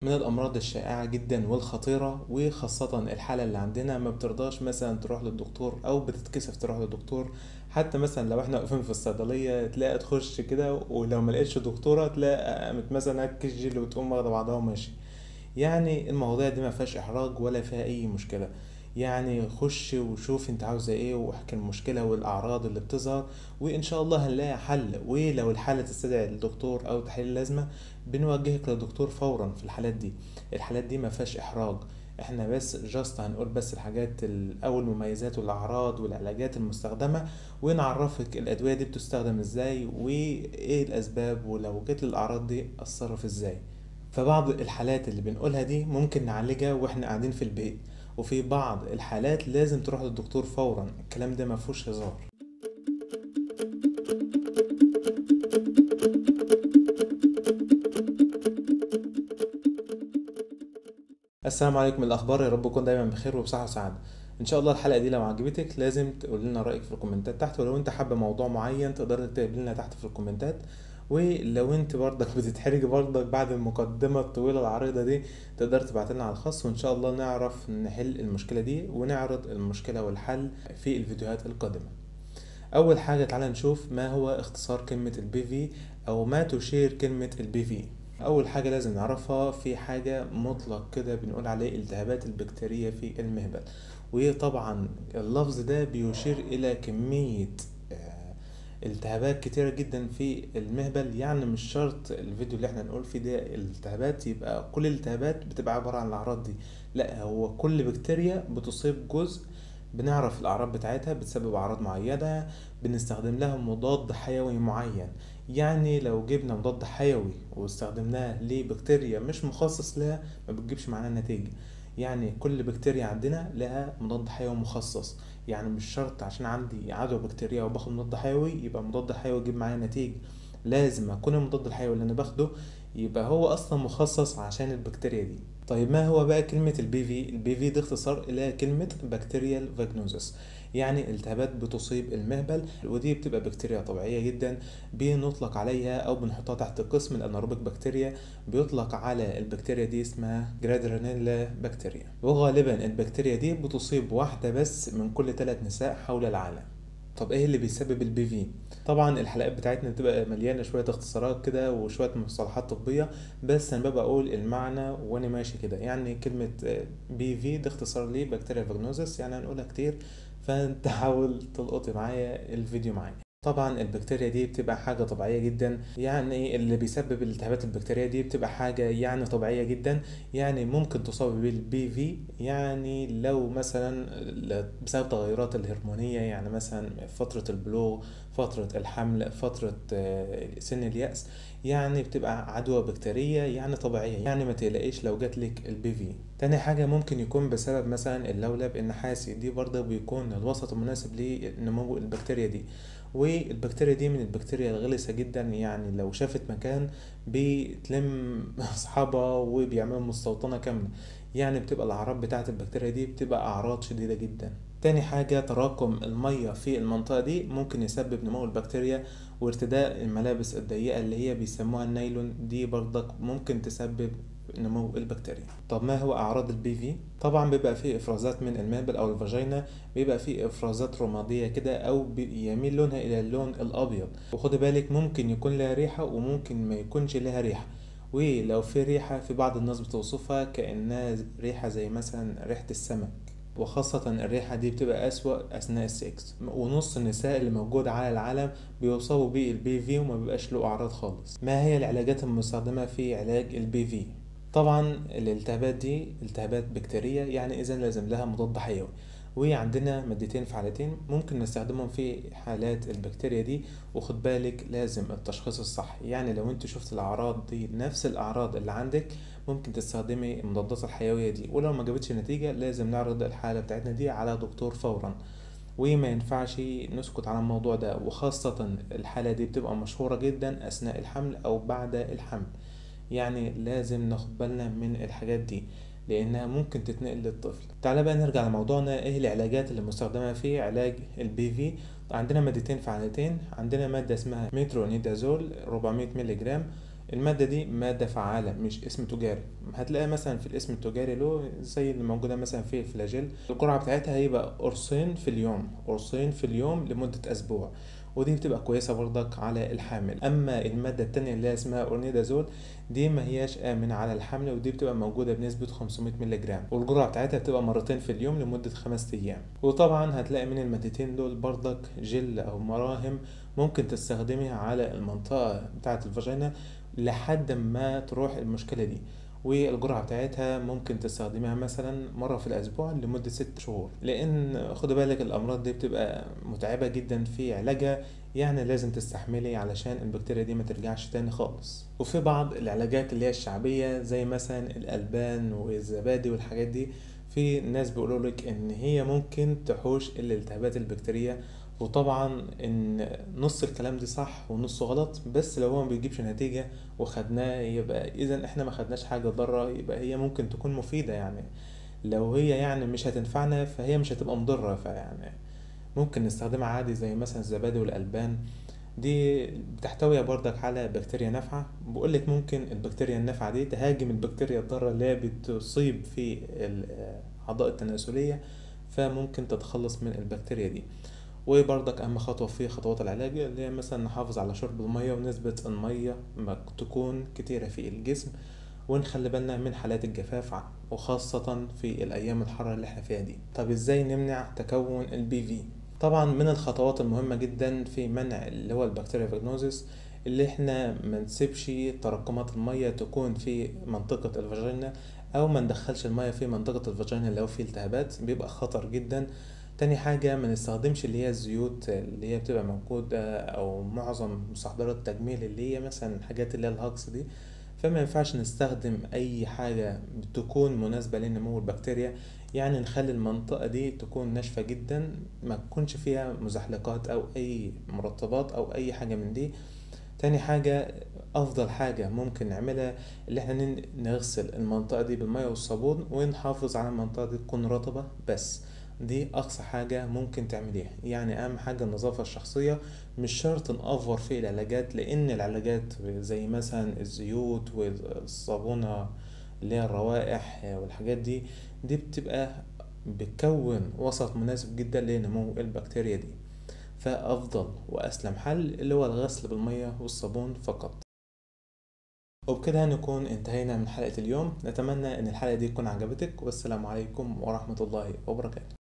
من الأمراض الشائعة جدا والخطيرة وخاصة الحالة اللي عندنا ما بترضاش مثلا تروح للدكتور أو بتتكسف تروح للدكتور حتى مثلا لو احنا واقفين في الصيدلية تلاقي تخش كده ولو ما لقيتش دكتورة تلاقي قامت مثلا كيس جيل وتقوم واخدة بعضها وماشي يعني المواضيع دي ما فيهاش إحراج ولا فيها أي مشكلة يعني خش وشوف انت عاوزة ايه واحكي المشكلة والأعراض اللي بتظهر وإن شاء الله هنلاقي حل ولو الحالة تستدعي الدكتور أو تحليل لازمة بنوجهك للدكتور فورا في الحالات دي الحالات دي ما فيهاش إحراج احنا بس جاست هنقول بس الحاجات ال- او المميزات والاعراض والعلاجات المستخدمه ونعرفك الادويه دي بتستخدم ازاي وايه الاسباب ولو جت الاعراض دي اتصرف ازاي فبعض الحالات اللي بنقولها دي ممكن نعالجها واحنا قاعدين في البيت وفي بعض الحالات لازم تروح للدكتور فورا الكلام ده ما فيهوش هزار السلام عليكم الاخبار يا رب تكون دايما بخير وبصحه وسعاده ان شاء الله الحلقه دي لو عجبتك لازم تقول لنا رايك في الكومنتات تحت ولو انت حابه موضوع معين تقدر تكتب لنا تحت في الكومنتات ولو انت برضك بتتحرج برضك بعد المقدمه الطويله العريضه دي تقدر تبعت لنا على الخاص وان شاء الله نعرف نحل المشكله دي ونعرض المشكله والحل في الفيديوهات القادمه اول حاجه تعالى نشوف ما هو اختصار كلمه البي في او ما تشير كلمه البي في اول حاجه لازم نعرفها في حاجه مطلق كده بنقول عليه التهابات البكتيريه في المهبل وطبعا اللفظ ده بيشير الى كميه آه، التهابات كتيرة جدا في المهبل يعني مش شرط الفيديو اللي احنا نقول فيه ده الالتهابات يبقى كل الالتهابات بتبقى عبارة عن الأعراض دي لا هو كل بكتيريا بتصيب جزء بنعرف الأعراض بتاعتها بتسبب أعراض معينة بنستخدم لها مضاد حيوي معين يعني لو جبنا مضاد حيوي واستخدمناه لبكتيريا مش مخصص لها ما بتجيبش معانا نتيجة يعني كل بكتيريا عندنا لها مضاد حيوي مخصص يعني مش شرط عشان عندي عدوى بكتيريا وباخد مضاد حيوي يبقى مضاد حيوي يجيب معايا نتيجة لازم اكون المضاد الحيوي اللي انا باخده يبقى هو اصلا مخصص عشان البكتيريا دي طيب ما هو بقى كلمة البي في البي في دي اختصار الى كلمة بكتيريال فاجنوزس يعني التهابات بتصيب المهبل ودي بتبقى بكتيريا طبيعية جدا بنطلق عليها او بنحطها تحت قسم الاناروبيك بكتيريا بيطلق على البكتيريا دي اسمها جرادرانيلا بكتيريا وغالبا البكتيريا دي بتصيب واحدة بس من كل ثلاث نساء حول العالم طب ايه اللي بيسبب البي في طبعا الحلقات بتاعتنا بتبقى مليانه شويه اختصارات كده وشويه مصطلحات طبيه بس انا ببقى اقول المعنى وانا ماشي كده يعني كلمه بي في ده اختصار ليه بكتيريا فاجنوزس يعني هنقولها كتير فانت حاول تلقطي معايا الفيديو معايا طبعا البكتيريا دي بتبقى حاجة طبيعية جدا يعني اللي بيسبب الالتهابات البكتيرية دي بتبقى حاجة يعني طبيعية جدا يعني ممكن تصاب بالبي في يعني لو مثلا بسبب تغيرات الهرمونية يعني مثلا فترة البلوغ فترة الحمل فترة آه، سن اليأس يعني بتبقى عدوى بكتيرية يعني طبيعية يعني ما تقلقيش لو جاتلك البي في تاني حاجة ممكن يكون بسبب مثلا اللولب النحاسي دي برضه بيكون الوسط المناسب لنمو البكتيريا دي والبكتيريا دي من البكتيريا الغلسة جدا يعني لو شافت مكان بتلم أصحابها وبيعملوا مستوطنة كاملة يعني بتبقى الأعراض بتاعة البكتيريا دي بتبقى أعراض شديدة جدا تاني حاجة تراكم المية في المنطقة دي ممكن يسبب نمو البكتيريا وارتداء الملابس الضيقة اللي هي بيسموها النايلون دي برضك ممكن تسبب نمو البكتيريا طب ما هو اعراض البي في طبعا بيبقى فيه افرازات من المهبل او الفاجينا بيبقى فيه افرازات رماديه كده او بيميل لونها الى اللون الابيض وخد بالك ممكن يكون لها ريحه وممكن ما يكونش لها ريحه ولو في ريحه في بعض الناس بتوصفها كانها ريحه زي مثلا ريحه السمك وخاصة الريحة دي بتبقى أسوأ أثناء السكس ونص النساء اللي موجودة على العالم بيوصفوا بالبي في وما بيبقاش له أعراض خالص ما هي العلاجات المستخدمة في علاج البي في طبعا الالتهابات دي التهابات بكتيرية يعني إذا لازم لها مضاد حيوي وعندنا مادتين فعالتين ممكن نستخدمهم في حالات البكتيريا دي وخد بالك لازم التشخيص الصح يعني لو انت شفت الأعراض دي نفس الأعراض اللي عندك ممكن تستخدمي المضادات الحيوية دي ولو ما جابتش نتيجة لازم نعرض الحالة بتاعتنا دي على دكتور فورا وما ينفعش نسكت على الموضوع ده وخاصة الحالة دي بتبقى مشهورة جدا أثناء الحمل أو بعد الحمل يعني لازم ناخد بالنا من الحاجات دي لانها ممكن تتنقل للطفل تعالى بقى نرجع لموضوعنا ايه العلاجات اللي مستخدمه في علاج البي في عندنا مادتين فعالتين عندنا ماده اسمها مترونيدازول 400 مللي جرام المادة دي مادة فعالة مش اسم تجاري هتلاقي مثلا في الاسم التجاري له زي اللي موجودة مثلا في الفلاجيل الجرعة بتاعتها هيبقى قرصين في اليوم قرصين في اليوم لمدة أسبوع ودي بتبقى كويسة برضك على الحامل أما المادة التانية اللي هي اسمها أورنيدازول دي ما هياش آمنة على الحمل ودي بتبقى موجودة بنسبة 500 مللي جرام والجرعة بتاعتها بتبقى مرتين في اليوم لمدة خمس أيام وطبعا هتلاقي من المادتين دول برضك جل أو مراهم ممكن تستخدمها على المنطقة بتاعة الفاجينا لحد ما تروح المشكلة دي والجرعة بتاعتها ممكن تستخدمها مثلا مرة في الأسبوع لمدة ست شهور لأن خد بالك الأمراض دي بتبقى متعبة جدا في علاجها يعني لازم تستحملي علشان البكتيريا دي ما ترجعش تاني خالص وفي بعض العلاجات اللي هي الشعبية زي مثلا الألبان والزبادي والحاجات دي في ناس بيقولوا لك ان هي ممكن تحوش الالتهابات البكتيرية وطبعا ان نص الكلام دي صح ونصه غلط بس لو هو ما بيجيبش نتيجة وخدناه يبقى اذا احنا ما خدناش حاجة ضارة يبقى هي ممكن تكون مفيدة يعني لو هي يعني مش هتنفعنا فهي مش هتبقى مضرة فيعني ممكن نستخدمها عادي زي مثلا الزبادي والألبان دي بتحتوي برضك على بكتيريا نافعة بقولك ممكن البكتيريا النافعة دي تهاجم البكتيريا الضارة اللي هي بتصيب في الأعضاء التناسلية فممكن تتخلص من البكتيريا دي وبرضك أهم خطوة في خطوات العلاج اللي هي مثلا نحافظ على شرب المية ونسبة المية ما تكون كتيرة في الجسم ونخلي بالنا من حالات الجفاف وخاصة في الأيام الحارة اللي احنا فيها دي طب ازاي نمنع تكون البي في طبعا من الخطوات المهمة جدا في منع اللي هو البكتيريا فيجنوزيس اللي احنا ما نسيبش تراكمات المية تكون في منطقة الفاجينا او ما ندخلش المية في منطقة الفاجينا لو في التهابات بيبقى خطر جدا تاني حاجة ما نستخدمش اللي هي الزيوت اللي هي بتبقى موجودة أو معظم مستحضرات التجميل اللي هي مثلا الحاجات اللي هي الهاكس دي فما ينفعش نستخدم أي حاجة تكون مناسبة لنمو البكتيريا يعني نخلي المنطقة دي تكون ناشفة جدا ما تكونش فيها مزحلقات أو أي مرطبات أو أي حاجة من دي تاني حاجة أفضل حاجة ممكن نعملها اللي احنا نغسل المنطقة دي بالمية والصابون ونحافظ على المنطقة دي تكون رطبة بس دي أقصى حاجة ممكن تعمليها يعني أهم حاجة النظافة الشخصية مش شرط نأفور في العلاجات لأن العلاجات زي مثلا الزيوت والصابونة اللي هي الروائح والحاجات دي دي بتبقى بتكون وسط مناسب جدا لنمو البكتيريا دي فأفضل وأسلم حل اللي هو الغسل بالمية والصابون فقط وبكده نكون انتهينا من حلقة اليوم نتمنى ان الحلقة دي تكون عجبتك والسلام عليكم ورحمة الله وبركاته